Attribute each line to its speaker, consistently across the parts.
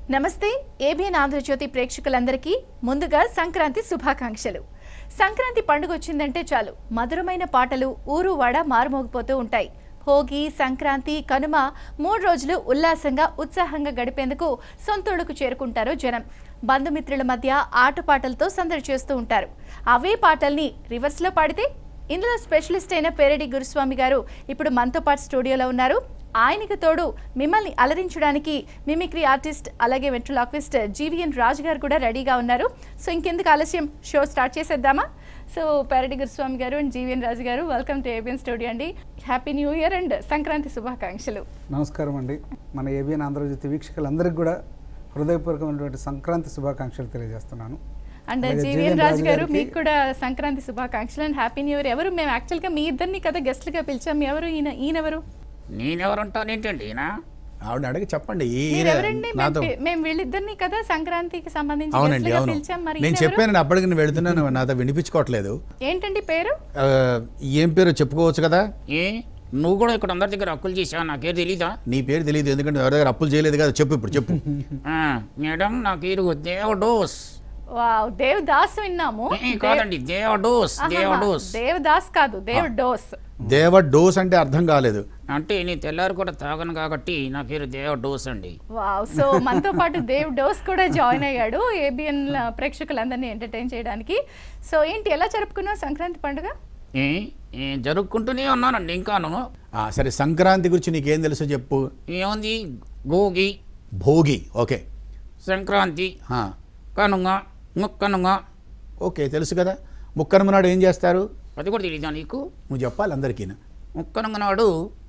Speaker 1: నమస్తే ఏబిఎన్ ఆంధ్రజ్యోతి ప్రేక్షకులందరికీ ముందుగా సంక్రాంతి శుభాకాంక్షలు సంక్రాంతి పండుగ వచ్చిందంటే చాలు మధురమైన పాటలు ఊరు వాడ మారుమోగిపోతూ ఉంటాయి భోగి సంక్రాంతి కనుమ మూడు రోజులు ఉల్లాసంగా ఉత్సాహంగా గడిపేందుకు సొంతూళ్ళకు చేరుకుంటారు జనం బంధుమిత్రుల మధ్య ఆటపాటలతో సందడి చేస్తూ ఉంటారు అవే పాటల్ని రివర్స్లో పాడితే ఇందులో స్పెషలిస్ట్ అయిన పేరెడ్డి గురుస్వామి గారు ఇప్పుడు మనతో పాటు స్టూడియోలో ఉన్నారు ఆయనకు తోడు మిమ్మల్ని అలరించడానికి మిమిక్రీ ఆర్టిస్ట్ అలాగే వెంట్రులాక్విస్ట్ జీవీఎన్ రాజు గారు కూడా రెడీగా ఉన్నారు సో ఇంకెందుకు ఆలస్యం షో స్టార్ట్ చేసేద్దామా సో పేరెడ్డి గురుస్వామి గారు అండ్ జీవీఎన్ రాజు గారు వెల్కమ్ టు ఏబిఎన్ స్టూడియో అండి happy new year and Sankranti శుభాకాంక్షలు
Speaker 2: నమస్కారం అండి మన ఏబిఎన్ ఆంధ్రజ్యోతి వీక్షకులందరికీ కూడా హృదయపూర్వకమైనటువంటి సంక్రాంతి శుభాకాంక్షలు తెలియజేస్తున్నాను
Speaker 1: అండ్
Speaker 2: అలాగే
Speaker 1: జీవీఎన్
Speaker 2: జీవీఎన్
Speaker 1: రాజు
Speaker 2: రాజు
Speaker 1: గారు
Speaker 2: గారికి-
Speaker 1: మీకు కూడా సంక్రాంతి శుభాకాంక్షలు అండ్ హ్యాపీ న్యూ ఇయర్ ఎవరు మేము యాక్చువల్గా మీ ఇద్దరిని కదా గెస్ట్లుగా పిలిచాం ఎవరు ఈయన ఈయనెవరు
Speaker 3: నేనెవరుంటానేంటండి ఈయన
Speaker 4: ఆవిడ అడిగి చెప్పండి ఈ
Speaker 1: మీరు
Speaker 4: ఈయన
Speaker 1: ఎవరండి మేము
Speaker 4: నాతో
Speaker 1: పి- మేము వీళ్ళిద్దరిని కదా సంక్రాంతికి సంబంధించి
Speaker 4: అవునండి
Speaker 1: guest లుగా
Speaker 4: అవును
Speaker 1: పిలిచాం మరి
Speaker 4: నేను
Speaker 1: ఈయన ఎవరు?
Speaker 4: చెప్పాను అప్పటికి నేను వెళుతున్నాను నాతో వినిపించుకోవట్లేదు
Speaker 1: ఏంటండి పేరు
Speaker 4: ఆ, ఏం పేరు చెప్పుకోవచ్చు కదా
Speaker 3: ఏ నువ్వు కూడా ఇక్కడ అందరి దగ్గర అప్పులు చేసావు నాకేం తెలీదా
Speaker 4: నీ పేరు తెలియదు ఎందుకంటే ఎవరి దగ్గర అప్పులు చేయలేదు కదా చెప్పు ఇప్పుడు చెప్పు
Speaker 3: ఆ, మేడం నా పేరు దేవడోస్
Speaker 1: వావ్ దేవదాస్ విన్నాము
Speaker 3: ఏ, కాదండి దేవడోస్
Speaker 1: ఆహాహా,
Speaker 3: దేవడోస్
Speaker 1: దేవదాస్ కాదు దేవ్ డోస్
Speaker 4: దేవ డోస్ అంటే అర్థం కాలేదు
Speaker 3: అంటే నేను తెల్లారు కూడా తాగను కాబట్టి నా పేరు దేవడోస్ అండి
Speaker 1: వావ్ సో మనతో పాటు దేవ్ డోస్ కూడా జాయిన్ అయ్యాడు ఏబిఎన్ ప్రేక్షకులందరినీ ఎంటర్టైన్ చేయడానికి సో ఏంటి ఎలా జరుపుకున్నావు సంక్రాంతి పండుగ
Speaker 3: ఏ ఏ, జరుపుకుంటూనే ఉన్నానండి ఇంకాను
Speaker 4: ఆ, సరే సంక్రాంతి గురించి నీకేం తెలుసు చెప్పు
Speaker 3: ఏముంది గోగి
Speaker 4: భోగి ఓకే
Speaker 3: సంక్రాంతి
Speaker 4: ఆ,
Speaker 3: కనుగ ముక్కనుగ
Speaker 4: ఓకే తెలుసు కదా ముక్కనుమ నాడు ఏం చేస్తారు
Speaker 3: అది కూడా తెలీదా నీకు
Speaker 4: నువ్వు చెప్పాలి అందరికీ
Speaker 3: ముక్కనుగ నాడు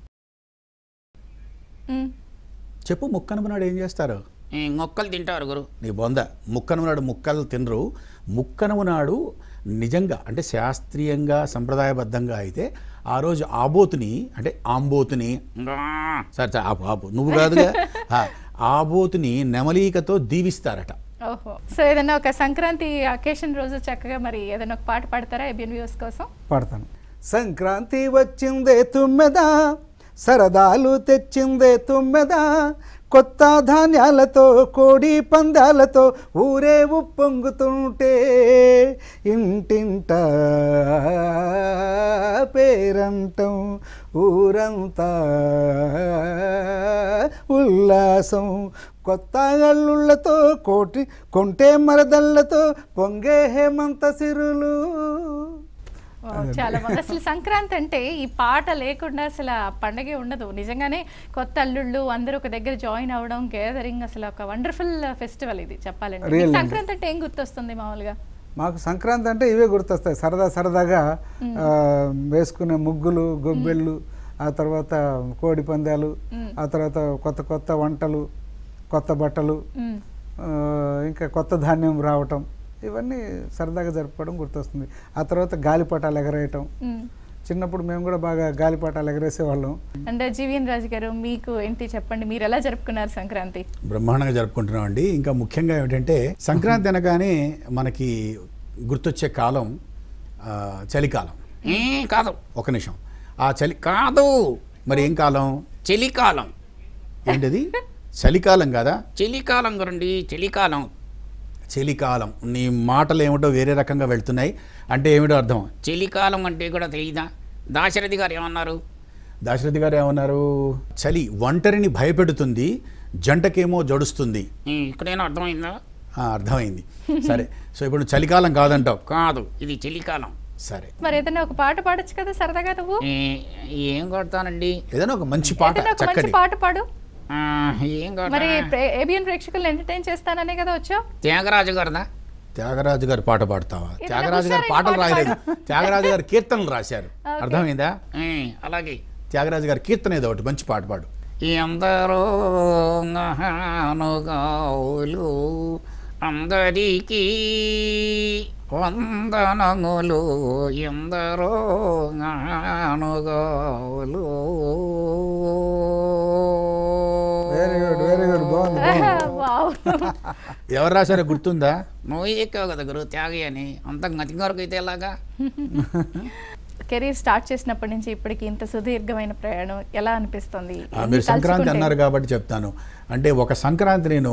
Speaker 1: మ్,
Speaker 4: చెప్పు ముక్కనుమ నాడు ఏం చేస్తారు
Speaker 3: ఈ మొక్కలు తింటారు గురు
Speaker 4: నీ బొంద ముక్కనుమ నాడు ముక్కలు తినరు ముక్కనుమ నాడు నిజంగా అంటే శాస్త్రీయంగా సంప్రదాయబద్ధంగా అయితే ఆ రోజు ఆబోతుని అంటే ఆంబోతుని
Speaker 3: ఇంకా
Speaker 4: సరే సరే, ఆపు ఆపు నువ్వు కాదుగా ఆ, ఆబోతుని నెమలీకతో దీవిస్తారట
Speaker 1: ఓహో సో ఏదైనా ఒక సంక్రాంతి అకేషన్ రోజు చక్కగా మరి ఏదైనా ఒక పాట పాడతారా ఏబిఎన్ వ్యూస్ కోసం
Speaker 2: పాడతాను సంక్రాంతి వచ్చిందే తుమ్మెదా సరదాలు తెచ్చిందే తుమ్మెదా కొత్త ధాన్యాలతో కోడి పందాలతో ఊరే ఉప్పొంగుతుంటే ఇంటింట పేరంటం ఊరంతా ఉల్లాసం కొత్త అల్లుళ్ళతో కోటి కొంటే మరదళ్ళతో పొంగే హేమంత సిరులు
Speaker 1: వావ్, చాలా బాగుంది అసలు సంక్రాంతి అంటే ఈ పాట లేకుండా అసలు ఆ పండగే ఉండదు నిజంగానే కొత్త అల్లుళ్ళు అందరూ ఒక దగ్గర జాయిన్ అవ్వడం గ్యాదరింగ్ అసలు ఒక వండర్ఫుల్ ఫెస్టివల్ ఇది చెప్పాలంటే
Speaker 2: Real
Speaker 1: మీకు
Speaker 2: అండి.
Speaker 1: సంక్రాంతి అంటే ఏం గుర్తొస్తుంది మామూలుగా
Speaker 2: మాకు సంక్రాంతి అంటే ఇవే గుర్తొస్తాయి సరదా సరదాగా ఆ, వేసుకునే ముగ్గులు గొబ్బెళ్ళు ఆ తర్వాత కోడి పందాలు ఆ తర్వాత కొత్త కొత్త వంటలు కొత్త బట్టలు
Speaker 1: మ్,
Speaker 2: ఆ, ఇంకా కొత్త ధాన్యం రావటం ఇవన్నీ సరదాగా జరుపుకోవడం గుర్తొస్తుంది ఆ తర్వాత గాలిపటాలు ఎగరేయటం
Speaker 1: మ్.
Speaker 2: చిన్నప్పుడు మేము కూడా బాగా గాలిపటాలు ఎగరేసేవాళ్ళం
Speaker 1: అండ్ జీవీఎన్ రాజు గారు మీకు ఏంటి చెప్పండి మీరు ఎలా జరుపుకున్నారు సంక్రాంతి
Speaker 4: బ్రహ్మాండంగా జరుపుకుంటున్నాం అండి ఇంకా ముఖ్యంగా ఏమిటంటే సంక్రాంతి అనగానే మనకి గుర్తొచ్చే కాలం ఆ, చలికాలం
Speaker 3: ఏ కాదు
Speaker 4: ఒక నిమిషం ఆ చలి
Speaker 3: కాదు
Speaker 4: మరి ఏం కాలం
Speaker 3: చలికాలం
Speaker 4: ఏంటిది చలికాలం కదా
Speaker 3: చలికాలం గురండి చలికాలం
Speaker 4: చలికాలం నీ మాటలు ఏమిటో వేరే రకంగా వెళ్తున్నాయి అంటే ఏమిటో అర్థం
Speaker 3: చలికాలం అంటే కూడా తెలియదా దాశరథి గారు ఏమన్నారు
Speaker 4: దాశరథి గారు ఏమన్నారు చలి ఒంటరిని భయపెడుతుంది జంటకేమో జడుస్తుంది
Speaker 3: ఏ, ఇక్కడైనా అర్థమైందా
Speaker 4: ఆ, అర్థమైంది సరే సో ఇప్పుడు చలికాలం కాదంటావు
Speaker 3: కాదు ఇది చలికాలం
Speaker 4: సరే
Speaker 1: మరి ఏదైనా ఒక పాట పాడొచ్చు కదా సరదాగా నువ్వు
Speaker 3: ఏ, ఏం కొడతానండి
Speaker 4: ఏదైనా ఒక మంచి పాట
Speaker 1: ఏదైనా ఒక మంచి
Speaker 4: చక్కటి
Speaker 1: పాట పాడు
Speaker 3: ఆ, ఏం
Speaker 1: మరి
Speaker 3: కొడతా
Speaker 1: ఏబిఎన్ ప్రేక్షకులను ఎంటర్టైన్ చేస్తాననే కదా వచ్చావు
Speaker 3: త్యాగరాజు గారిదా
Speaker 4: త్యాగరాజు గారి పాట పాడతావా
Speaker 1: ఏదైనా
Speaker 4: త్యాగరాజు గారి
Speaker 1: హుషారైన
Speaker 4: పాటలు
Speaker 1: పాట
Speaker 4: రాయలేదు త్యాగరాజు గారి కీర్తనలు రాశారు
Speaker 1: ఓకే.
Speaker 4: అర్థమైందా
Speaker 3: ఏ, అలాగే
Speaker 4: త్యాగరాజు గారి కీర్తన ఏదో ఒకటి మంచి పాట పాడు
Speaker 3: ఎందరో మహానుగావులు అందరికీ వందనములు ఎందరో మహానుగావులు
Speaker 2: వెరీ గుడ్ వెరీ గుడ్ బాగుంది బాగుంది
Speaker 1: వావ్
Speaker 4: ఎవరు రాశారో గుర్తుందా
Speaker 3: నువ్వు ఎక్కావు కదా గురు త్యాగి అని అంత గతి వరకు అయితే ఎలాగా
Speaker 1: కెరీర్ స్టార్ట్ చేసినప్పటి నుంచి ఇప్పటికి ఇంత సుదీర్ఘమైన ప్రయాణం ఎలా అనిపిస్తుంది
Speaker 4: ఆ,
Speaker 1: ఎన్ని
Speaker 4: మీరు సంక్రాంతి
Speaker 1: తలుచుకుంటే-
Speaker 4: అన్నారు కాబట్టి చెప్తాను అంటే ఒక సంక్రాంతి నేను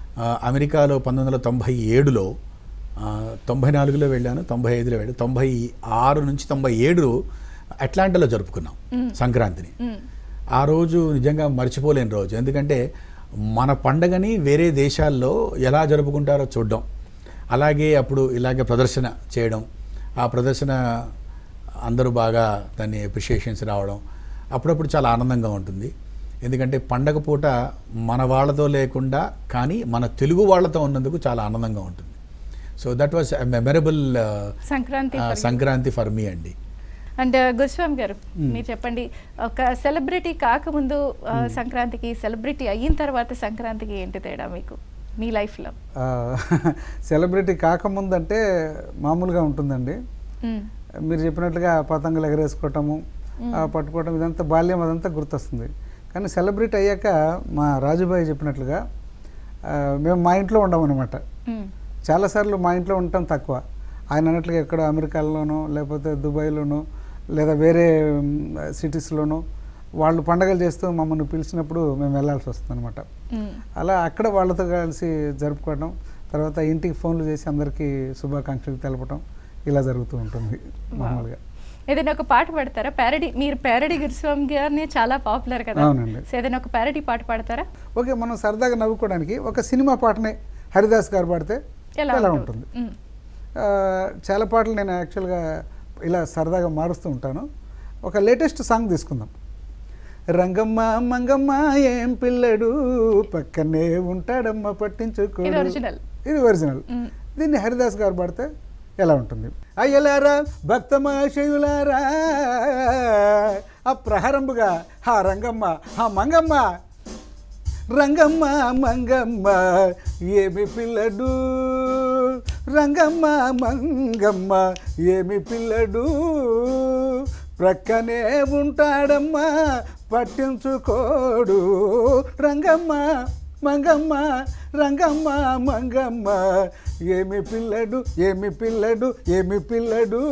Speaker 4: ఆ, అమెరికాలో పంతొమ్మిది వందల తొంభై ఏడులో ఆ, తొంభై నాలుగులో వెళ్ళాను తొంభై ఐదులో వెళ్ళాను తొంభై ఆరు నుంచి తొంభై ఏడు అట్లాంటాలో జరుపుకున్నాం సంక్రాంతిని ఆ రోజు నిజంగా మర్చిపోలేని రోజు ఎందుకంటే మన పండగని వేరే దేశాల్లో ఎలా జరుపుకుంటారో చూడడం అలాగే అప్పుడు ఇలాగే ప్రదర్శన చేయడం ఆ ప్రదర్శన అందరూ బాగా దాన్ని అప్రిషియేషన్స్ రావడం అప్పుడప్పుడు చాలా ఆనందంగా ఉంటుంది ఎందుకంటే పండగ పూట మన వాళ్ళతో లేకుండా కానీ మన తెలుగు వాళ్ళతో ఉన్నందుకు చాలా ఆనందంగా ఉంటుంది so that was memorable
Speaker 1: Sankranti for you.
Speaker 4: Sankranti for మీ అండి
Speaker 1: అండ్ గురుస్వామి గారు మీరు చెప్పండి ఒక సెలబ్రిటీ కాకముందు ఆ, సంక్రాంతికి సెలబ్రిటీ అయిన తర్వాత సంక్రాంతికి ఏంటి తేడా మీకు మీ లైఫ్లో
Speaker 2: ఆ, సెలబ్రిటీ కాకముందంటే మామూలుగా ఉంటుందండి మీరు చెప్పినట్లుగా పతంగులు ఎగరేసుకోవటము ఆ పట్టుకోవటం ఇదంతా బాల్యం అదంతా గుర్తొస్తుంది కానీ సెలబ్రిటీ అయ్యాక మా రాజుబాయి చెప్పినట్లుగా ఆ, మేము మా ఇంట్లో ఉండమన్నమాట చాలాసార్లు మా ఇంట్లో ఉండటం తక్కువ ఆయన అన్నట్లుగా ఎక్కడ అమెరికాలోనో లేకపోతే దుబాయ్లోనో లేదా వేరే సిటీస్లోనో వాళ్ళు పండగలు చేస్తూ మమ్మల్ని పిలిచినప్పుడు మేము వెళ్ళాల్సి వస్తుంది అనమాట అలా అక్కడ వాళ్ళతో కలిసి జరుపుకోవడం తర్వాత ఇంటికి ఫోన్లు చేసి అందరికీ శుభాకాంక్షలు తెలపడం ఇలా జరుగుతూ ఉంటుంది మామూలుగా
Speaker 1: ఏదైనా ఒక పాట పాడతారా ప్యారడీ మీరు ప్యారడీ గురుస్వామి గారిని చాలా పాపులర్ కదా
Speaker 2: అవునండి.
Speaker 1: సో ఏదైనా ఒక ప్యారడీ పాట పాడతారా
Speaker 2: ఓకే మనం సరదాగా నవ్వుకోవడానికి ఒక సినిమా పాటనే హరిదాస్ గారు పాడితే
Speaker 1: ఎలా
Speaker 2: ఎలా
Speaker 1: ఉంటుంది?
Speaker 2: ఉంటుంది
Speaker 1: మ్మ్.
Speaker 2: ఆ, చాలా పాటలు నేను యాక్చువల్గా ఇలా సరదాగా మారుస్తూ ఉంటాను ఒక లేటెస్ట్ సాంగ్ తీసుకుందాం రంగమ్మ మంగమ్మ ఏం పిల్లడు పక్కనే ఉంటాడమ్మ పట్టించుకో
Speaker 1: ఇది original.
Speaker 2: ఇది ఒరిజినల్
Speaker 1: మ్మ్.
Speaker 2: దీన్ని హరిదాస్ గారు పాడితే ఎలా ఉంటుంది అయ్యలారా భక్తమాశయులారా ఆ ప్రహరంబుగా హా రంగమ్మ హా మంగమ్మ రంగమ్మ మంగమ్మ ఏమి పిల్లడు రంగమ్మ మంగమ్మ ఏమి పిల్లడు ప్రక్కనే ఉంటాడమ్మా పట్టించుకోడు రంగమ్మ మంగమ్మ రంగమ్మ మంగమ్మ ఏమి పిల్లడు ఏమి పిల్లడు ఏమి పిల్లడు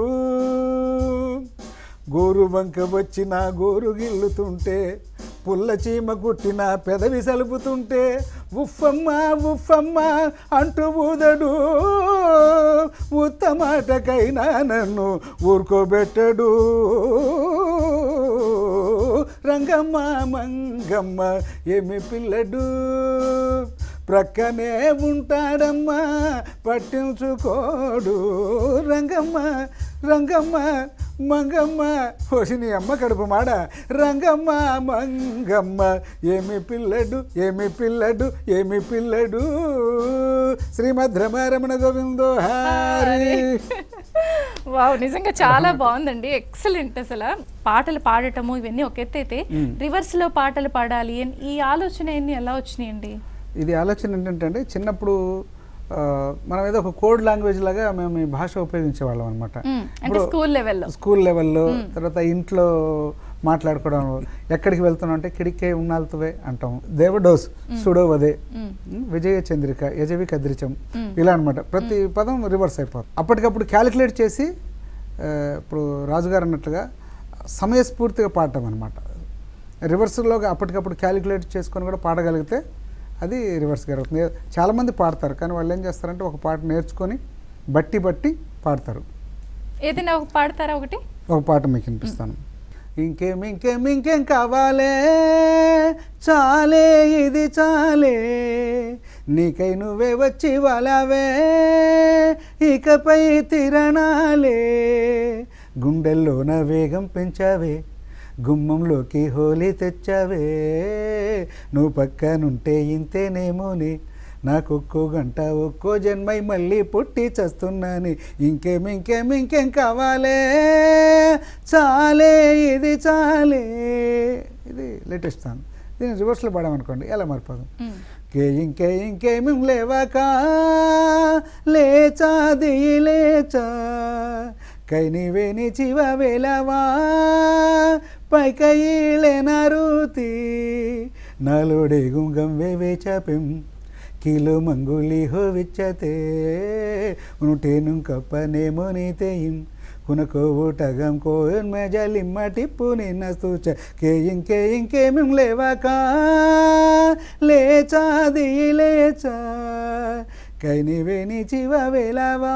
Speaker 2: గోరు వంక వచ్చిన గోరు గిల్లుతుంటే పుల్ల చీమ కుట్టిన పెదవి సలుపుతుంటే ఉఫ్ఫమ్మ ఉఫ్ఫమ్మ అంటూ ఊదడు ఉత్తమాటకైనా నన్ను ఊరుకోబెట్టడు రంగమ్మ మంగమ్మ ఏమి పిల్లడు ప్రక్కనే ఉంటాడమ్మా పట్టించుకోడు రంగమ్మ రంగమ్మ మంగమ్మ ఓసి నీ అమ్మ కడుపు మాడ రంగమ్మ మంగమ్మ ఏమి పిల్లడు ఏమి పిల్లడు ఏమి పిల్లడు శ్రీమద్ రమణ గోవిందో హారి
Speaker 1: వావ్ నిజంగా చాలా బాగుందండి ఎక్సలెంట్ అసలు పాటలు పాడటము ఇవన్నీ ఒక ఎత్తు అయితే రివర్స్ లో పాటలు పాడాలి అని ఈ ఆలోచన ఎన్ని ఎలా వచ్చినాయండి
Speaker 2: ఇది ఆలోచన ఏంటంటే అండి చిన్నప్పుడు ఆ, మనం ఏదో ఒక కోడ్ లాంగ్వేజ్ లాగా మేము ఈ భాష ఉపయోగించేవాళ్ళం అనమాట
Speaker 1: మ్మ్. అంటే స్కూల్ లెవెల్లో
Speaker 2: స్కూల్ లెవెల్లో తర్వాత ఇంట్లో మాట్లాడుకోవడం ఎక్కడికి వెళ్తున్నాం అంటే కిడికే ఉన్నాల్తువే అంటాం దేవడోస్ సుడోవదే విజయ చంద్రిక యజవి కద్రిచం ఇలా అన్నమాట ప్రతి పదం రివర్స్ అయిపోతుంది అప్పటికప్పుడు క్యాలిక్యులేట్ చేసి ఆ, ఇప్పుడు రాజుగారు అన్నట్లుగా సమయస్ఫూర్తిగా పాడటం అనమాట రివర్స్లోగా అప్పటికప్పుడు క్యాలిక్యులేట్ చేసుకొని కూడా పాడగలిగితే అది రివర్స్ జరుగుతుంది చాలామంది పాడతారు కానీ వాళ్ళు ఏం చేస్తారంటే ఒక పాట నేర్చుకొని బట్టి బట్టి పాడతారు
Speaker 1: ఏదైనా ఒక పాడతారా ఒకటి
Speaker 2: ఒక పాట మీకు వినిపిస్తాను ఇంకేం ఇంకేం ఇంకేం కావాలే చాలే ఇది చాలే నీకై నువ్వే వచ్చి వాలావే ఇకపై తిరణాలే గుండెల్లోన వేగం పెంచావే గుమ్మంలోకి హోలీ తెచ్చావే నువ్వు పక్కనుంటే ఇంతేనేమోని నాకు ఒక్కో గంట ఒక్కో జన్మై మళ్ళీ పుట్టి చస్తున్నాను ఇంకేం ఇంకేం ఇంకేం కావాలే చాలే ఇది చాలే ఇది లేటెస్ట్ సాంగ్ దీన్ని రివర్స్లో పాడామనుకోండి ఎలా మారిపోదు
Speaker 1: మ్మ్.
Speaker 2: కే ఇంకే ఇంకేమి లేవాక లేచా దియి లేచా కై నీవేని చివ వేలవా పైకయిలేనరుతి నాలోడే గుంగం వేవే చాపెం కిలో మంగులి హో విచ్చతే ఉనుటేను కప్పనేమో నీతేయం కునకో ఊటగం కోయన్ మేజలిమ్మ టిప్పు నిన్న సూచ కే ఇంకే ఇంకేమేం లేవాకా లేచాది లేచా కైని వేని చివ వేలావా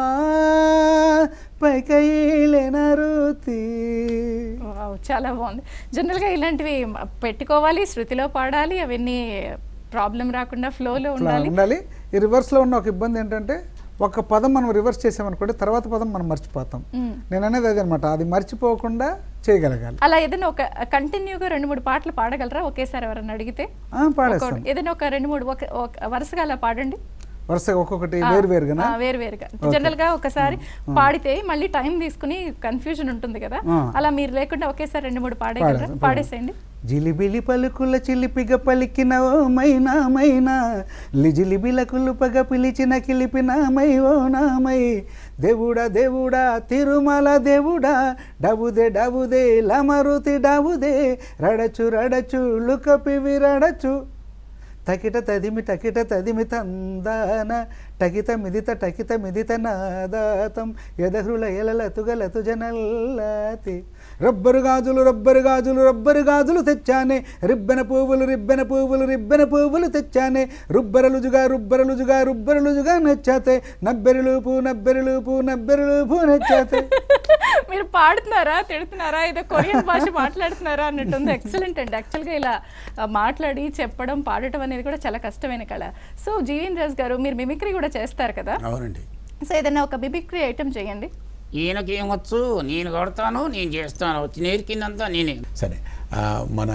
Speaker 2: పైకైలేనరుతి
Speaker 1: వావ్, చాలా బాగుంది జనరల్గా ఇలాంటివి మ- పెట్టుకోవాలి శృతిలో పాడాలి అవన్నీ ప్రాబ్లం రాకుండా ఫ్లోలో
Speaker 2: ఇట్లా
Speaker 1: ఉండాలి
Speaker 2: ఉండాలి ఈ రివర్స్లో ఉన్న ఒక ఇబ్బంది ఏంటంటే ఒక పదం మనం రివర్స్ చేసామనుకోండి తర్వాత పదం మనం మర్చిపోతాం
Speaker 1: మ్మ్.
Speaker 2: నేను అనేది అదే అనమాట అది మర్చిపోకుండా చేయగలగాలి
Speaker 1: అలా ఏదైనా ఒక కంటిన్యూగా రెండు మూడు పాటలు పాడగలరా ఒకేసారి ఎవరైనా అడిగితే
Speaker 2: ఆ, పాడేస్తాం
Speaker 1: ఒక్కొక్కటి- ఏదైనా ఒక రెండు మూడు ఒక ఒక వరుసగా అలా పాడండి
Speaker 2: వరుసగా ఒక్కొక్కటి వేరు వేరుగానా
Speaker 1: ఆ, వేరు వేరుగా జనరల్ గా ఒకసారి పాడితే మళ్ళీ టైం తీసుకుని కన్ఫ్యూజన్ ఉంటుంది కదా
Speaker 2: ఆ.
Speaker 1: అలా మీరు లేకుండా ఒకేసారి రెండు మూడు పాడేయగలరా
Speaker 2: పాడేస్తాం,
Speaker 1: పాడేసేయండి
Speaker 2: జిలిబిలి పలుకుల చిలిపిగ పలికిన ఓ మైనా మైనా లిజిలిబిల కులుపగ పిలిచిన కిలిపిన మై ఓ నామై దేవుడా దేవుడా తిరుమల దేవుడా డబుదే డబుదే లమరుతి డబుదే రడచు రడచు లుకపివి రడచు తకిట తదిమి టకిట తదిమి తందాన టకిత మిదిత టకిత మిదిత నాదాతం యదహృల ఎలలతుగలతు జనల్లాతి రబ్బరు గాజులు రబ్బరు గాజులు రబ్బరు గాజులు తెచ్చానే రిబ్బెన పువ్వులు రిబ్బెన పువ్వులు రిబ్బెన పువ్వులు తెచ్చానే రుబ్బరలుజుగా రుబ్బరలుజుగా రుబ్బరలుజుగా నచ్చాతే నబ్బెరులుపు నబ్బెరులుపు నబ్బెరులుపు నచ్చాతే
Speaker 1: మీరు పాడుతున్నారా తిడుతున్నారా ఏదో కొరియన్ భాష మాట్లాడుతున్నారా అన్నట్టుంది ఎక్సలెంట్ అండి యాక్చువల్గా ఇలా ఆ, మాట్లాడి చెప్పడం పాడటం అనేది కూడా చాలా కష్టమైన కళ సో జీవన్ రాజ్ గారు మీరు మిమిక్రీ కూడా చేస్తారు కదా
Speaker 4: అవునండి
Speaker 1: సో ఏదైనా ఒక మిమిక్రీ ఐటమ్ చేయండి
Speaker 3: ఈయనకేం వచ్చు నేను కొడతాను నేను చేస్తాను వచ్చి నేర్కిందంతా నేనే
Speaker 4: సరే ఆ, మన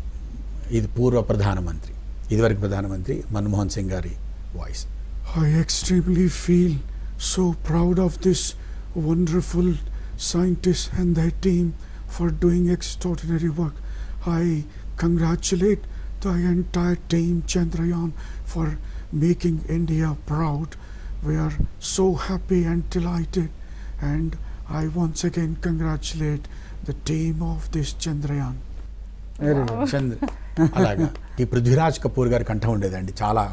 Speaker 4: ఇది పూర్వ ప్రధానమంత్రి ఇదివరకు ప్రధానమంత్రి మన్మోహన్ సింగ్ గారి voice
Speaker 5: I extremely feel so proud of this wonderful scientists and their team for doing extraordinary work. I congratulate the entire team Chandrayaan for making India proud. We are so happy and delighted and I once again congratulate the team of this Chandrayaan.
Speaker 2: Very good
Speaker 4: Chandra అలాగా ఈ పృథ్వీరాజ్ కపూర్ గారి కంఠం ఉండేదండి చాలా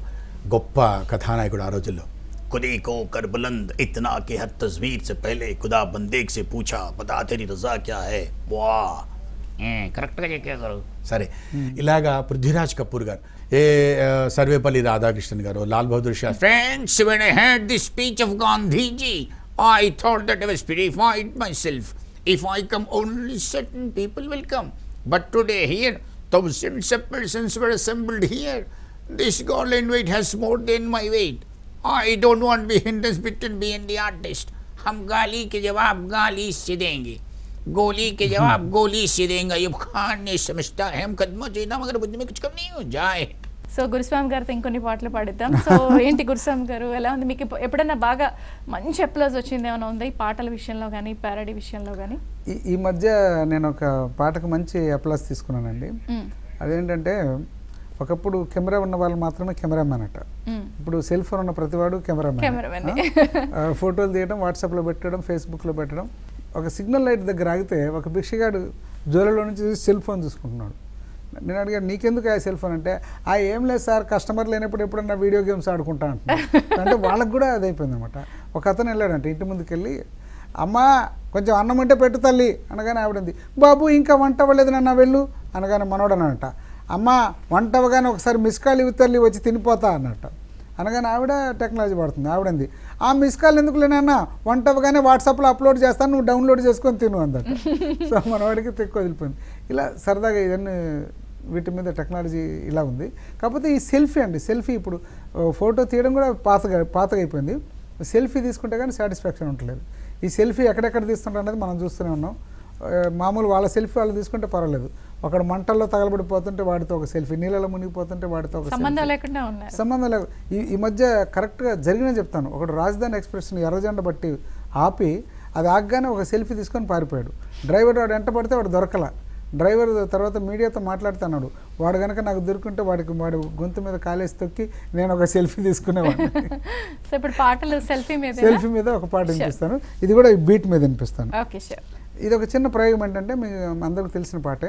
Speaker 4: గొప్ప కథానాయకుడు ఆ రోజుల్లో
Speaker 6: खुदी को कर बुलंद इतना कि हर तस्वीर से पहले खुदा बंदेग से पूछा बता तेरी रजा क्या है वाह
Speaker 3: ఏ, కరెక్ట్గా చెప్పారు
Speaker 4: సరే ఇలాగా పృథ్వీరాజ్ కపూర్ గారు ఏ ఆ, సర్వేపల్లి రాధాకృష్ణన్ గారు Lal Bahadur Sastry
Speaker 3: Friends, when I heard the speech of Gandhi ji, I thought that I was purified myself. If I come, only certain people will come. But today, here, thousands of persons were assembled here. This garland weight has more than my weight. I don't want to be hindrance between me and the artist. हम गाली के जवाब गाली से देंगे गोली के जवाब गोली से देंगे अयुब खान ने समझता है हम कदमों चेता मगर बुद्धि में कुछ कम नहीं हो जाए
Speaker 1: సో గురుస్వామి గారితో ఇంకొన్ని పాటలు పాడిద్దాం సో ఏంటి గురుస్వామి గారు ఎలా ఉంది మీకు ఇప్పు- ఎప్పుడైనా బాగా మంచి అప్లోజ్ వచ్చింది ఏమైనా ఉందా ఈ పాటల విషయంలో కానీ పారడీ విషయంలో కానీ
Speaker 2: ఈ ఈ మధ్య నేను ఒక పాటకు మంచి అప్లాస్ తీసుకున్నానండి అదేంటంటే ఒకప్పుడు కెమెరా ఉన్న వాళ్ళు మాత్రమే కెమెరామ్యాన్ అట ఇప్పుడు సెల్ ఫోన్ ఉన్న ప్రతివాడు కెమెరామ్యాన్
Speaker 1: కెమెరామెన్
Speaker 2: ఆ, ఫోటోలు తీయడం వాట్సాప్లో పెట్టడం ఫేస్బుక్లో పెట్టడం ఒక సిగ్నల్ లైట్ దగ్గర ఆగితే ఒక భిక్షగాడు జోలలో నుంచి చూసి సెల్ ఫోన్ చూసుకుంటున్నాడు నేను అడిగాను నీకెందుకు ఆ సెల్ ఫోన్ అంటే ఆ ఏం లేదు సార్ కస్టమర్ లేనప్పుడు ఎప్పుడన్నా వీడియో గేమ్స్ ఆడుకుంటా అంటున్నాడు అంటే వాళ్ళకి కూడా అది అయిపోయింది అనమాట ఒక అతను వెళ్ళాడంట ఇంటి ముందుకు వెళ్ళి అమ్మా కొంచెం అన్నం అంటే పెట్టు తల్లి అనగానే ఆవిడంది బాబు ఇంకా వంట అవ్వలేదు నాన్న వెళ్ళు అనగానే మనోడు అన్నట అమ్మ వంట అవ్వగానే ఒకసారి మిస్ కాల్ ఇవి తల్లి వచ్చి తినిపోతా అన్నట్టు అనగానే ఆవిడ టెక్నాలజీ పడుతుంది ఆవిడంది ఆ మిస్ కాల్ ఎందుకు లేనన్నా వంట అవ్వగానే వాట్సాప్లో అప్లోడ్ చేస్తాను నువ్వు డౌన్లోడ్ చేసుకొని తిను అందట సో మనవాడికి తెక్కువ వదిలిపోయింది ఇలా సరదాగా ఇవన్నీ వీటి మీద టెక్నాలజీ ఇలా ఉంది కాకపోతే ఈ సెల్ఫీ అండి సెల్ఫీ ఇప్పుడు ఓ, ఫోటో తీయడం కూడా పాతగా పాతగా అయిపోయింది సెల్ఫీ తీసుకుంటే కానీ సాటిస్ఫాక్షన్ ఉండలేదు ఈ సెల్ఫీ ఎక్కడెక్కడ తీస్తుంటారు అనేది మనం చూస్తూనే ఉన్నాం ఆ, మామూలు వాళ్ళ సెల్ఫీ వాళ్ళు తీసుకుంటే పర్వాలేదు ఒకడు మంటల్లో తగలబడిపోతుంటే వాడితో ఒక సెల్ఫీ నీళ్ళలో మునిగిపోతుంటే వాడితో ఒక
Speaker 1: సంబంధం
Speaker 2: selfie.
Speaker 1: లేకుండా ఉన్నారు
Speaker 2: సంబంధం లేదు ఈ ఈ మధ్య కరెక్ట్గా జరిగిన చెప్తాను ఒకడు రాజధాని ఎక్స్ప్రెస్ని ఎర్రజెండ బట్టి ఆపి అది ఆగగానే ఒక సెల్ఫీ తీసుకొని పారిపోయాడు డ్రైవర్ వాడు వెంట పడితే వాడు దొరకల డ్రైవర్ తర్వాత మీడియాతో మాట్లాడుతున్నాడు వాడు కనుక నాకు దొరుకుంటే వాడికి వాడు గొంతు మీద కాలేసి తొక్కి నేను ఒక సెల్ఫీ తీసుకునేవాడిని
Speaker 1: సో ఇప్పుడు పాటలు సెల్ఫీ మీద
Speaker 2: సెల్ఫీ మీద ఒక పాట వినిపిస్తాను ఇది కూడా ఈ బీట్ మీద వినిపిస్తాను
Speaker 1: ఓకే షూర్
Speaker 2: ఇది ఒక చిన్న ప్రయోగం ఏంటంటే మీకు అందరికి తెలిసిన పాటే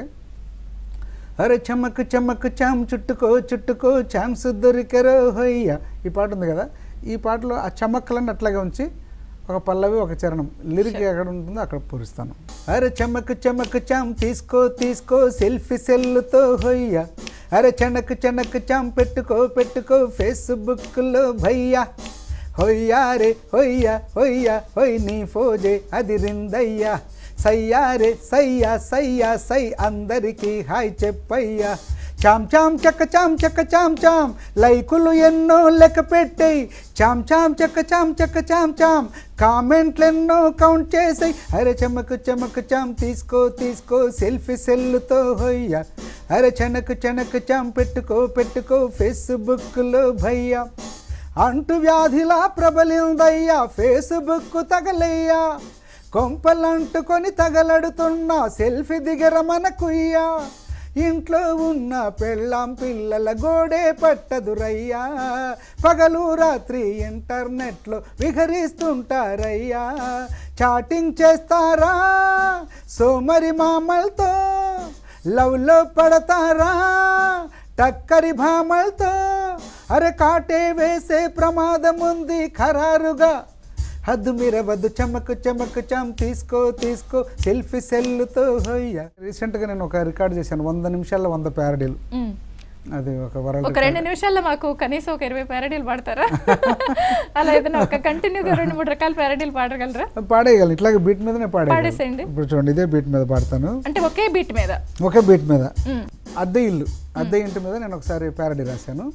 Speaker 2: అరే చెమ్మకు చెమ్మకు చామ్ చుట్టుకో చుట్టుకో ఛాన్స్ దొరికరో హొయ్య ఈ పాట ఉంది కదా ఈ పాటలో ఆ చమక్కలన్నీ అట్లాగే ఉంచి ఒక పల్లవి ఒక చరణం లిరిక్ ఎక్కడ ఉంటుందో అక్కడ పూరిస్తాను అరే చెమ్మకు చెమ్మకు చాం తీసుకో తీసుకో సెల్ఫీ సెల్లుతో హొయ్య అరే చెనకు చెనకు చాం పెట్టుకో పెట్టుకో ఫేస్బుక్లో భయ్యా హొయ్యా రే హొయ్యా హొయ్యా హొయ్ నీ ఫోజే అది రిందయ్యా సయ్యా రే సయ్యా సయ్యా సై అందరికీ హాయ్ చెప్పయ్యా చామ్ చామ్ చక్క చామ్ చక్క చామ్ చామ్ లైకులు ఎన్నో లెక్క పెట్టేయి చామ్ చామ్ చక్క చామ్ చక్క చామ్ చామ్ కామెంట్లు ఎన్నో కౌంట్ చేసాయి అరే చెమకు చెమకు చామ్ తీసుకో తీసుకో సెల్ఫీ సెల్లుతో హొయ్యా అరే చెనకు చెనకు చామ్ పెట్టుకో పెట్టుకో ఫేస్బుక్లో భయ్యా అంటు వ్యాధిలా ప్రబలిందయ్యా ఫేస్బుక్ తగలయ్యా కొంపలంటుకొని తగలడుతున్నా సెల్ఫీ దిగర మనకుయ్యా ఇంట్లో ఉన్న పెళ్ళాం పిల్లల గోడే పట్టదురయ్యా పగలు రాత్రి ఇంటర్నెట్లో విహరిస్తుంటారయ్యా చాటింగ్ చేస్తారా సోమరి మామలతో లవ్లో పడతారా టక్కరి భామలతో అరే కాటే వేసే ప్రమాదం ఉంది ఖరారుగా హద్దు మీరవద్దు చెమకు చెమకు చం తీసుకో తీసుకో సెల్ఫీ సెల్లుతో హోయ్య రీసెంట్గా నేను ఒక రికార్డ్ చేశాను వంద నిమిషాల్లో వంద ప్యారడీలు
Speaker 1: మ్మ్.
Speaker 2: అది ఒక వరల్డ్
Speaker 1: ఒక రెండు నిమిషాల్లో మాకు కనీసం ఒక ఇరవై ప్యారడీలు పాడతారా అలా ఏదైనా ఒక కంటిన్యూగా రెండు మూడు రకాల ప్యారడీలు పాడగలరా
Speaker 2: పాడేయగలను ఇట్లాగే బీట్ మీదనే పాడేయగలను
Speaker 1: పాడేసేయండి.
Speaker 2: ఇప్పుడు చూడండి ఇదే బీట్ మీద పాడతాను
Speaker 1: అంటే ఒకే బీట్ మీద
Speaker 2: ఒకే బీట్ మీద
Speaker 1: మ్మ్.
Speaker 2: అద్దె ఇల్లు అద్దె ఇంటి మీద నేను ఒకసారి ప్యారడీ రాశాను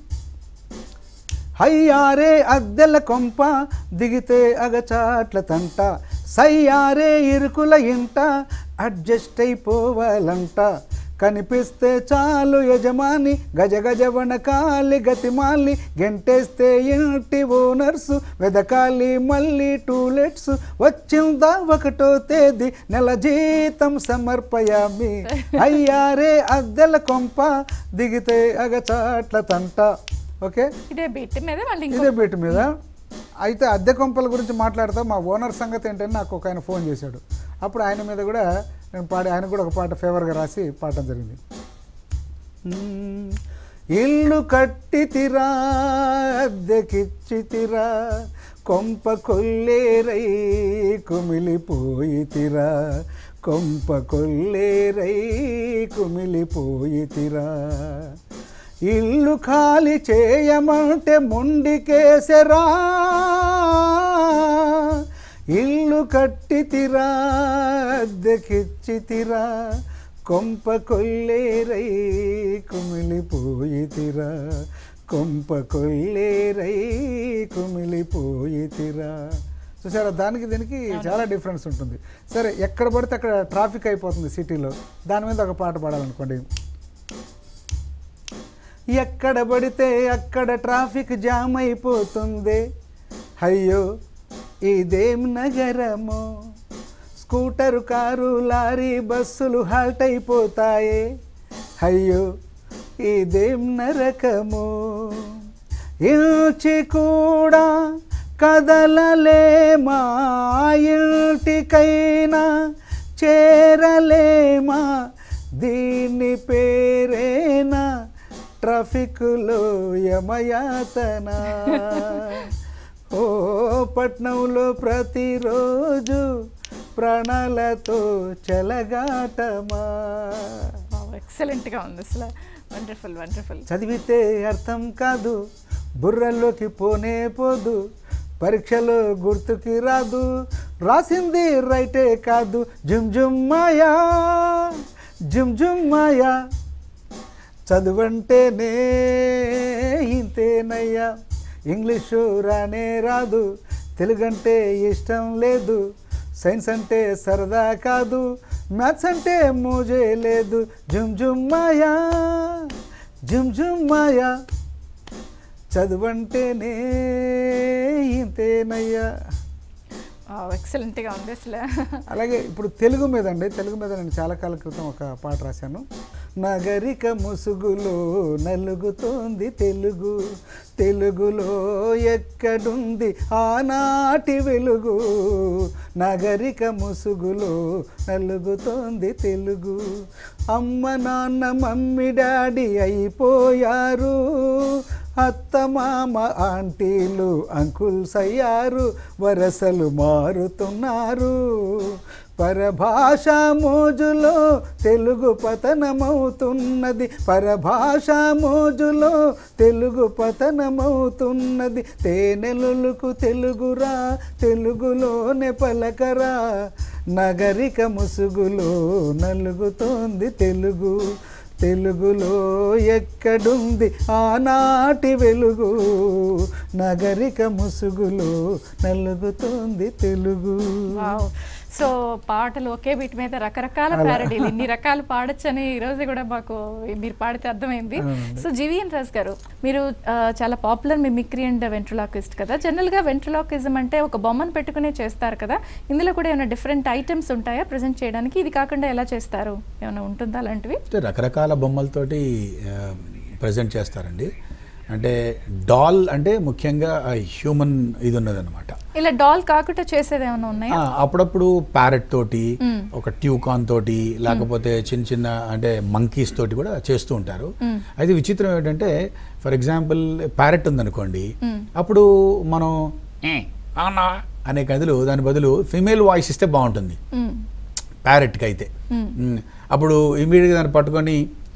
Speaker 2: హయ్యారే అద్దెల కొంప దిగితే అగచాట్ల తంట సయ్యారే ఇరుకుల ఇంట అడ్జస్ట్ అయిపోవాలంట కనిపిస్తే చాలు యజమాని గజ గజ వనకాలి గతిమాలి గెంటేస్తే ఇంటి ఓనర్సు వెదకాలి మళ్ళీ టూలెట్స్ వచ్చిందా ఒకటో తేదీ నెల జీతం సమర్పయామి అయ్యారే అద్దెల కొంప దిగితే అగచాట్ల తంట ఓకే
Speaker 1: ఇదే బీట్ మీద మళ్ళీ ఇంకో
Speaker 2: ఇదే బీట్ మీద అయితే అద్దె కొంపల గురించి మాట్లాడతా మా ఓనర్ సంగతి ఏంటని నాకు ఒక ఆయన ఫోన్ చేశాడు అప్పుడు ఆయన మీద కూడా నేను పాడి ఆయన కూడా ఒక పాట ఫేవర్గా రాసి పాడటం జరిగింది మ్మ్. ఇల్లు కట్టి తిరా అద్దెకిచ్చి తిరా కొంప కొల్లేరై కుమిలిపోయి తిరా కొంప కొల్లేరై కుమిలిపోయి తిరా ఇల్లు ఖాళీ చేయమంటే మొండికేసరా ఇల్లు కట్టి తిరా అద్దెకిచ్చి తిరా కొంప కొల్లేరై కుమిలిపోయి తిరా కొంప కొల్లేరై కుమిలిపోయి తిరా చూసారా దానికి దీనికి చాలా డిఫరెన్స్ ఉంటుంది సరే ఎక్కడ పడితే అక్కడ ట్రాఫిక్ అయిపోతుంది సిటీలో దాని మీద ఒక పాట పాడాలనుకోండి ఎక్కడ పడితే అక్కడ ట్రాఫిక్ జామ్ అయిపోతుంది అయ్యో ఇదేం నగరమో స్కూటరు కారు లారీ బస్సులు హాల్ట్ అయిపోతాయే అయ్యో ఇదేం నరకమో ఇంచి కూడా కదలలేమా ఇంటికైనా చేరలేమా దీని పేరేనా ట్రాఫిక్లో యమయాతన ఓ పట్నంలో ప్రతిరోజు ప్రాణాలతో చెలగాటమా
Speaker 1: ఎక్సలెంట్గా ఉంది అసలు వండర్ఫుల్ వండర్ఫుల్
Speaker 2: చదివితే అర్థం కాదు బుర్రలోకి పోనే పోదు పరీక్షలో గుర్తుకి రాదు రాసింది రైటే కాదు జుమ్ జుమ్ మాయా జుమ్ జుమ్ మాయా చదువంటేనే ఇంతేనయ్యా ఇంగ్లీషు రానే రాదు తెలుగంటే ఇష్టం లేదు సైన్స్ అంటే సరదా కాదు మ్యాథ్స్ అంటే మోజే లేదు జుమ్ జుమ్ మాయా జుమ్ జుమ్ మాయా చదువంటేనే ఇంతేనయ్యా
Speaker 1: ఎక్సలెంట్గా ఉంది అసలు
Speaker 2: అలాగే ఇప్పుడు తెలుగు మీద అండి తెలుగు మీద నేను చాలా కాలం క్రితం ఒక పాట రాశాను నగరిక ముసుగులో నలుగుతోంది తెలుగు తెలుగులో ఎక్కడుంది ఆనాటి వెలుగు నగరిక ముసుగులో నలుగుతోంది తెలుగు అమ్మ నాన్న మమ్మీ డాడీ అయిపోయారు అత్తమామ ఆంటీలు అంకుల్స్ అయ్యారు వరసలు మారుతున్నారు పరభాష మోజులో తెలుగు పతనమవుతున్నది పరభాష మోజులో తెలుగు పతనమవుతున్నది తేనెలులకు తెలుగురా తెలుగులోనే పలకరా నగరిక ముసుగులో నలుగుతోంది తెలుగు తెలుగులో ఎక్కడుంది ఆనాటి వెలుగు నగరిక ముసుగులో నలుగుతోంది తెలుగు
Speaker 1: వావ్ సో పాటలు ఒకే బీట్ మీద రకరకాల ప్యారడీలు ఇన్ని రకాలు పాడొచ్చని ఈ రోజు కూడా మాకు మీరు పాడితే అర్థమైంది సో జీవిఎన్ రాజ్ గారు మీరు ఆ, చాలా పాపులర్ మిమిక్రీ అండ్ వెంట్రులాకిస్ట్ కదా జనరల్ గా వెంట్రులాకిజం అంటే ఒక బొమ్మను పెట్టుకునే చేస్తారు కదా ఇందులో కూడా ఏమైనా డిఫరెంట్ ఐటమ్స్ ఉంటాయా ప్రజెంట్ చేయడానికి ఇది కాకుండా ఎలా చేస్తారు ఏమైనా ఉంటుందా అలాంటివి
Speaker 4: అంటే రకరకాల బొమ్మలతోటి ప్రజెంట్ చేస్తారండి అంటే డాల్ అంటే ముఖ్యంగా హ్యూమన్ ఇది ఉన్నదన్నమాట
Speaker 1: ఇలా డాల్ కాకుండా చేసేది ఏమైనా ఉన్నాయా
Speaker 4: ఆ, అప్పుడప్పుడు ప్యారెట్ తోటి ఒక ట్యూకాన్ తోటి లేకపోతే చిన్న చిన్న అంటే మంకీస్ తోటి కూడా చేస్తూ ఉంటారు అయితే విచిత్రం ఏంటంటే ఫర్ ఎగ్జాంపుల్ ప్యారెట్ ఉందనుకోండి అప్పుడు మనం
Speaker 3: ఏ, అవునా
Speaker 4: అనే కథలు దాని బదులు ఫిమేల్ వాయిస్ ఇస్తే బాగుంటుంది
Speaker 1: మ్మ్.
Speaker 4: ప్యారెట్కి అయితే మ్, అప్పుడు ఇమీడియట్గా దాన్ని పట్టుకొని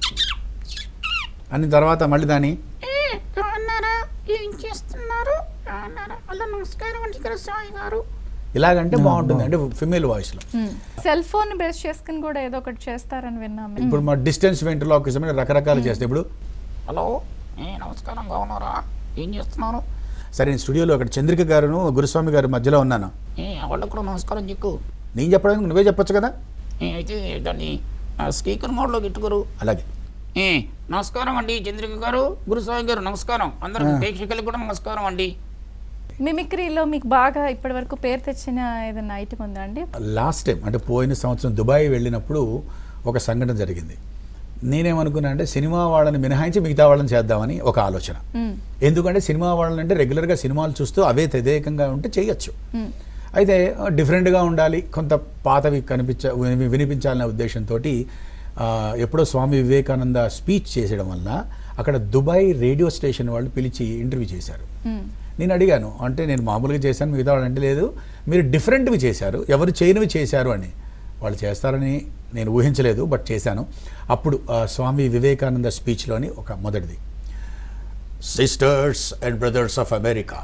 Speaker 4: అని తర్వాత మళ్ళీ దాన్ని
Speaker 7: అన్నారా ఏం చేస్తున్నారు అన్నారా హలో నమస్కారం అండి ఇక్కడ సాయి గారు
Speaker 4: ఇలాగంటే బాగుంటుంది అంటే ఫిమేల్ వాయిస్లో
Speaker 1: సెల్ ఫోన్ బేస్ చేసుకుని కూడా ఏదో ఒకటి చేస్తారని విన్నాము
Speaker 4: ఇప్పుడు మా డిస్టెన్స్ వెంట్రలాకిజం అంటే రకరకాలు చేస్తాయి ఇప్పుడు
Speaker 3: హలో ఏ నమస్కారం బాగున్నారా ఏం చేస్తున్నాను
Speaker 4: సరే నేను స్టూడియోలో అక్కడ చంద్రిక గారును గురుస్వామి గారి మధ్యలో ఉన్నాను
Speaker 3: ఏ వాళ్ళకు కూడా నమస్కారం చెక్కు
Speaker 4: నేను చెప్పడానికి నువ్వే చెప్పొచ్చు కదా
Speaker 3: ఏ, అయితే దాన్ని స్పీకర్ మోడ్లో పెట్టుకోరు
Speaker 4: అలాగే
Speaker 3: ఏ నమస్కారం అండి చంద్రిక గారు గురుస్వామి గారు నమస్కారం అందరికి ప్రేక్షకులకు కూడా నమస్కారం అండి
Speaker 1: మిమిక్రీలో మీకు బాగా ఇప్పటివరకు పేరు తెచ్చిన ఏదైనా ఐటమ్ ఉందా అండి
Speaker 4: లాస్ట్ టైం అంటే పోయిన సంవత్సరం దుబాయ్ వెళ్ళినప్పుడు ఒక సంఘటన జరిగింది నేనేమనుకున్నా అంటే సినిమా వాళ్ళని మినహాయించి మిగతా వాళ్ళని చేద్దామని ఒక ఆలోచన ఎందుకంటే సినిమా వాళ్ళని అంటే రెగ్యులర్గా సినిమాలు చూస్తూ అవే తదేకంగా ఉంటే చేయొచ్చు అయితే డిఫరెంట్గా ఉండాలి కొంత పాతవి కనిపించ విని- వినిపించాలనే ఉద్దేశంతో ఎప్పుడో స్వామి వివేకానంద స్పీచ్ చేసేయడం వలన అక్కడ దుబాయ్ రేడియో స్టేషన్ వాళ్ళు పిలిచి ఇంటర్వ్యూ చేశారు నేను అడిగాను అంటే నేను మామూలుగా చేశాను మిగతా వాళ్ళు అంటే లేదు మీరు డిఫరెంట్వి చేశారు ఎవరు చేయనివి చేశారు అని వాళ్ళు చేస్తారని నేను ఊహించలేదు బట్ చేశాను అప్పుడు ఆ, స్వామి వివేకానంద స్పీచ్లోని ఒక మొదటిది sisters and brothers of America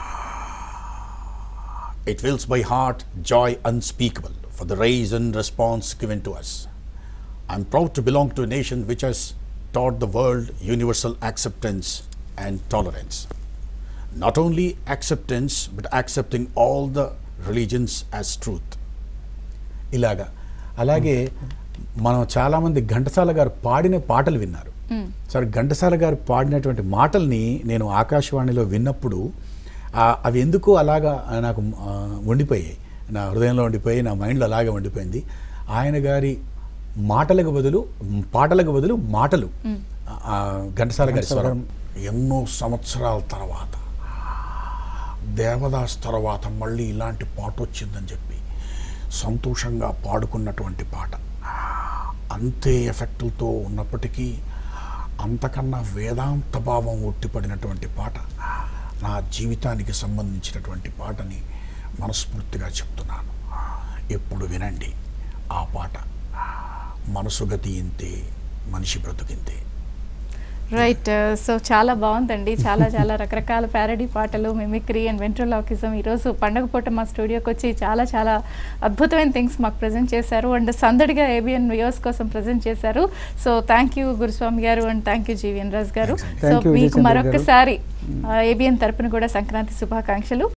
Speaker 4: It fills my heart joy unspeakable for the raise and response given to us. I'm proud to belong to a nation which has taught the world universal acceptance and tolerance. Not only acceptance, but accepting all the religions as truth. ఇలాగా అలాగే మనం చాలామంది ఘంటసాల గారు పాడిన పాటలు విన్నారు సరే ఘంటసాల గారు పాడినటువంటి మాటల్ని నేను ఆకాశవాణిలో విన్నప్పుడు ఆ, అవి ఎందుకు అలాగా నాకు ఆ, ఉండిపోయాయి నా హృదయంలో ఉండిపోయి నా మైండ్లో అలాగే ఉండిపోయింది ఆయన గారి మాటలకు బదులు పాటలకు బదులు మాటలు ఆ, ఘంటసాల గారి స్వరం ఎన్నో సంవత్సరాల తర్వాత దేవదాస్ తర్వాత మళ్ళీ ఇలాంటి పాట వచ్చిందని చెప్పి సంతోషంగా పాడుకున్నటువంటి పాట అంతే ఎఫెక్టులతో ఉన్నప్పటికీ అంతకన్నా వేదాంత భావం ఉట్టిపడినటువంటి పాట నా జీవితానికి సంబంధించినటువంటి పాటని మనస్ఫూర్తిగా చెప్తున్నాను ఎప్పుడు వినండి ఆ పాట మనసు గతి ఇంతే మనిషి బ్రతుకింతే
Speaker 1: రైట్ సో చాలా బాగుందండి చాలా చాలా రకరకాల ప్యారడీ పాటలు మిమిక్రీ అండ్ వెంట్రలాకిజం ఈరోజు పండగ పూట మా స్టూడియోకి వచ్చి చాలా చాలా అద్భుతమైన థింగ్స్ మాకు ప్రజెంట్ చేశారు అండ్ సందడిగా ఏబిఎన్ వ్యూవర్స్ కోసం ప్రజెంట్ చేశారు సో థ్యాంక్ యూ గురుస్వామి గారు and thank you GVN Raj గారు
Speaker 2: Thanks
Speaker 1: సో
Speaker 2: Thank you,
Speaker 1: మీకు
Speaker 2: విజయచంద్ర గారు.
Speaker 1: మరొకసారి ఏబిఎన్ తరపున కూడా సంక్రాంతి శుభాకాంక్షలు